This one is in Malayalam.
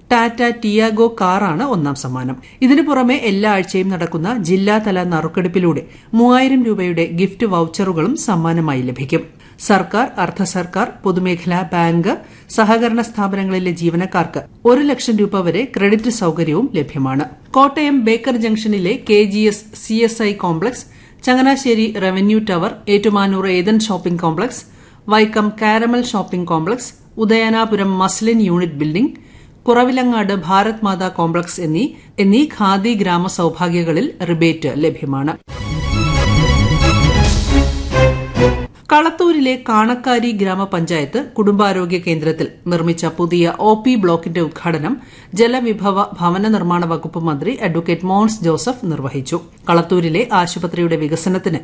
ടാറ്റ ടിയാഗോ കാറാണ് ഒന്നാം സമ്മാനം ഇതിനു പുറമെ എല്ലാ ആഴ്ചയും നടക്കുന്ന ജില്ലാതല നറുക്കെടുപ്പിലൂടെ മൂവായിരം രൂപയുടെ ഗിഫ്റ്റ് വൌച്ചറുകളും സമ്മാനമായി ലഭിക്കും സർക്കാർ അർദ്ധ സർക്കാർ പൊതുമേഖലാ ബാങ്ക് സഹകരണ സ്ഥാപനങ്ങളിലെ ജീവനക്കാർക്ക് ഒരു ലക്ഷം രൂപ വരെ ക്രെഡിറ്റ് സൌകര്യവും ലഭ്യമാണ് കോട്ടയം ബേക്കർ ജംഗ്ഷനിലെ K G S C S I complex Changanassery revenue tower Ettumanoor Ethan shopping complex Vaikom caramel shopping complex Udayanapuram muslin unit building Kuravilangad Bharat Mata complex എന്നീ എന്നീ ഖാദി ഗ്രാമ സൌഭാഗ്യങ്ങളിൽ റിബേറ്റ് ലഭ്യമാണ് കളത്തൂരിലെ കാണക്കാരി ഗ്രാമപഞ്ചായത്ത് കുടുംബാരോഗ്യ കേന്ദ്രത്തിൽ നിർമ്മിച്ച പുതിയ ഒ പി ബ്ലോക്കിന്റെ ഉദ്ഘാടനം ജലവിഭവ ഭവന നിർമ്മാണ വകുപ്പ് മന്ത്രി അഡ്വക്കേറ്റ് മോൻസ് ജോസഫ് നിർവഹിച്ചു കളത്തൂരിലെ ആശുപത്രിയുടെ വികസനത്തിന്